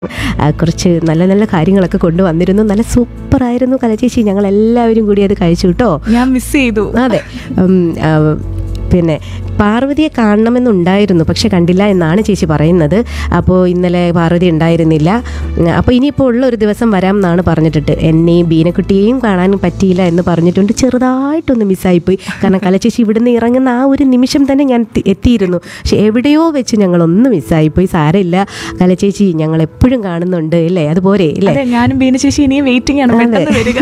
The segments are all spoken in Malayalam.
ആ, കുറച്ച് നല്ല നല്ല കാര്യങ്ങളൊക്കെ കൊണ്ടുവന്നിരുന്നു നല്ല സൂപ്പറായിരുന്നു കലചേച്ചി ഞങ്ങൾ എല്ലാവരും കൂടി അത് കഴിച്ചു കേട്ടോ ഞാൻ മിസ് ചെയ്തു അതെ ഉം, ആ, പിന്നെ പാർവതിയെ കാണണമെന്നുണ്ടായിരുന്നു പക്ഷെ കണ്ടില്ല എന്നാണ് ചേച്ചി പറയുന്നത് അപ്പോൾ ഇന്നലെ പാർവതി ഉണ്ടായിരുന്നില്ല ഉം, അപ്പോൾ ഇനിയിപ്പോൾ ഉള്ള ഒരു ദിവസം വരാം എന്നാണ് പറഞ്ഞിട്ടിട്ട് എന്നെയും ബീനക്കുട്ടിയെയും കാണാൻ പറ്റിയില്ല എന്ന് പറഞ്ഞിട്ടുണ്ട് ചെറുതായിട്ടൊന്ന് മിസ്സായിപ്പോയി കാരണം കലച്ചേച്ചി ഇവിടുന്ന് ഇറങ്ങുന്ന ആ ഒരു നിമിഷം തന്നെ ഞാൻ തി- എത്തിയിരുന്നു പക്ഷെ എവിടെയോ വെച്ച് ഞങ്ങളൊന്ന് മിസ്സായിപ്പോയി സാരമില്ല കലച്ചേച്ചി ഞങ്ങൾ എപ്പോഴും കാണുന്നുണ്ട് അല്ലേ അതുപോലെ അല്ലേ അതെ ഞാനും ബീന ചേച്ചി ഇനിയും വെയിറ്റിംഗ് ആണ് പെട്ടെന്ന് വരിക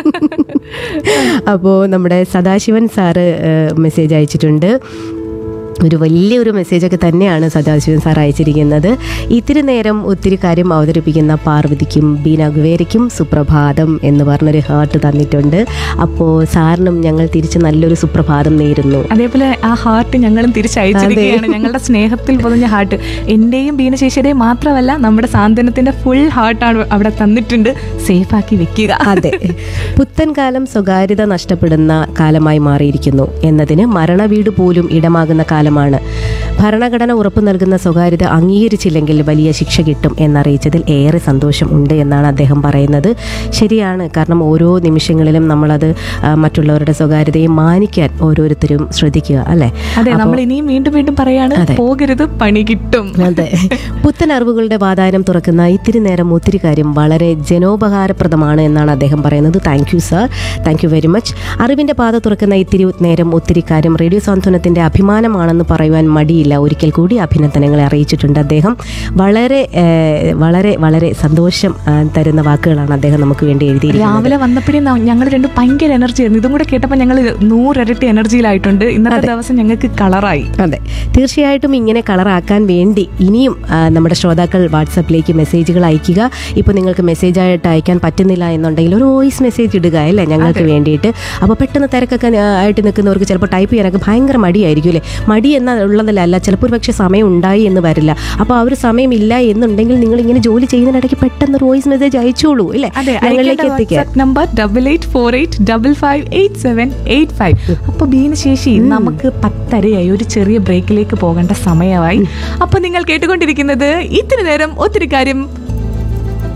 അപ്പോൾ നമ്മുടെ സദാശിവൻ സാറ് മെസ്സേജ് അയച്ചിട്ടുണ്ട് ഒരു വലിയൊരു മെസ്സേജൊക്കെ തന്നെയാണ് സദാശിവൻ സാർ അയച്ചിരിക്കുന്നത് ഇത്തിരി നേരം ഒത്തിരി കാര്യം അവതരിപ്പിക്കുന്ന പാർവതിക്കും ബീന ഗുവേരയ്ക്കും സുപ്രഭാതം എന്ന് പറഞ്ഞൊരു ഹാർട്ട് തന്നിട്ടുണ്ട് അപ്പോൾ സാറിനും ഞങ്ങൾ തിരിച്ച് നല്ലൊരു സുപ്രഭാതം നേരുന്നു അതേപോലെ ആ ഹാർട്ട് ഞങ്ങളും തിരിച്ചയച്ചിരിക്കുകയാണ് ഞങ്ങളുടെ സ്നേഹത്തിൽ പൊതിഞ്ഞ ഹാർട്ട് എന്റെയും ബീന ചേച്ചിയുടെയും മാത്രമല്ല നമ്മുടെ സാന്ത്വനത്തിന്റെ ഫുൾ ഹാർട്ടാണ് അവിടെ തന്നിട്ടുണ്ട് സേഫ് ആക്കി വെക്കുക അതെ പുത്തൻ കാലം സ്വകാര്യത നഷ്ടപ്പെടുന്ന കാലമായി മാറിയിരിക്കുന്നു എന്നതിന് മരണവീട് പോലും ഇടമാകുന്ന കാലമാണ് ഭരണഘടന ഉറപ്പു നൽകുന്ന സ്വകാര്യത അംഗീകരിച്ചില്ലെങ്കിൽ വലിയ ശിക്ഷ കിട്ടും എന്നറിയിച്ചതിൽ ഏറെ സന്തോഷം ഉണ്ട് എന്നാണ് അദ്ദേഹം പറയുന്നത് ശരിയാണ് കാരണം ഓരോ നിമിഷങ്ങളിലും നമ്മളത് ആ, മറ്റുള്ളവരുടെ സ്വകാര്യതയെ മാനിക്കാൻ ഓരോരുത്തരും ശ്രദ്ധിക്കുക അല്ലേ അതെ നമ്മൾ ഇനിയും വീണ്ടും വീണ്ടും പറയാണ് പോകരുത് പണി കിട്ടും അതെ പുത്തൻ അറിവുകളുടെ വാതായനം തുറക്കുന്ന ഇത്തിരി നേരം ഒത്തിരി കാര്യം വളരെ ജനോപകാരപ്രദമാണ് എന്നാണ് അദ്ദേഹം പറയുന്നത് thank you sir thank you very much അറിവിന്റെ പാത തുറക്കുന്ന ഇത്തിരി നേരം ഒത്തിരി കാര്യം റേഡിയോ സാന്ത്വനത്തിന്റെ അഭിമാനമാണെന്ന് പറയുവാൻ മടിയില്ല ഒരിക്കൽ കൂടി അഭിനന്ദനങ്ങളെ അറിയിച്ചിട്ടുണ്ട് അദ്ദേഹം വളരെ ഏഹ്, വളരെ വളരെ സന്തോഷം ആ, തരുന്ന വാക്കുകളാണ് അദ്ദേഹം നമുക്ക് വേണ്ടി എഴുതിയിരിക്കുന്നത് രാവിലെ വന്നപ്പോഴേ ഞങ്ങൾ രണ്ടും ഭയങ്കര എനർജി ആയിരുന്നു ഇതും കൂടെ കേട്ടപ്പോൾ ഞങ്ങൾ നൂറിരട്ടി എനർജിയിലായിട്ടുണ്ട് ഇന്നത്തെ ദിവസം ഞങ്ങൾക്ക് കളറായി അതെ തീർച്ചയായിട്ടും ഇങ്ങനെ കളറാക്കാൻ വേണ്ടി ഇനിയും ആ, നമ്മുടെ ശ്രോതാക്കൾ വാട്സപ്പിലേക്ക് മെസ്സേജുകൾ അയക്കുക ഇപ്പോൾ നിങ്ങൾക്ക് മെസ്സേജായിട്ട് അയക്കാൻ പറ്റുന്നില്ല എന്നുണ്ടെങ്കിൽ ഒരു വോയിസ് മെസ്സേജ് ഇടുക അല്ലേ ഞങ്ങൾക്ക് വേണ്ടിയിട്ട് അപ്പോൾ പെട്ടെന്ന് തിരക്കൊക്കെ ആ, ആയിട്ട് നിൽക്കുന്നവർക്ക് ചിലപ്പോൾ ടൈപ്പ് ചെയ്യാനൊക്കെ ഭയങ്കര മടിയായിരിക്കും അല്ലേ മടി എന്നുള്ളതല്ല ചിലപ്പോൾ ഒരു പക്ഷേ സമയം ഉണ്ടായി എന്ന് വരില്ല അപ്പോൾ ആ ഒരു സമയമില്ല എന്നുണ്ടെങ്കിൽ നിങ്ങൾ ഇങ്ങനെ ജോലി ചെയ്യുന്നതിനിടയ്ക്ക് പെട്ടെന്ന് ഒരു വോയിസ് മെസ്സേജ് അയച്ചോളൂ അല്ലേ അതെ ഞങ്ങളിലേക്ക് എത്തിക്കാൻ number double eight four eight double five eight seven eight five അപ്പൊ ബീനശേഷി നമുക്ക് പത്തരയായി ഒരു ചെറിയ ബ്രേക്കിലേക്ക് പോകേണ്ട സമയമായി അപ്പൊ നിങ്ങൾ കേട്ടുകൊണ്ടിരിക്കുന്നത് ഇത്തിരി നേരം ഒത്തിരി കാര്യം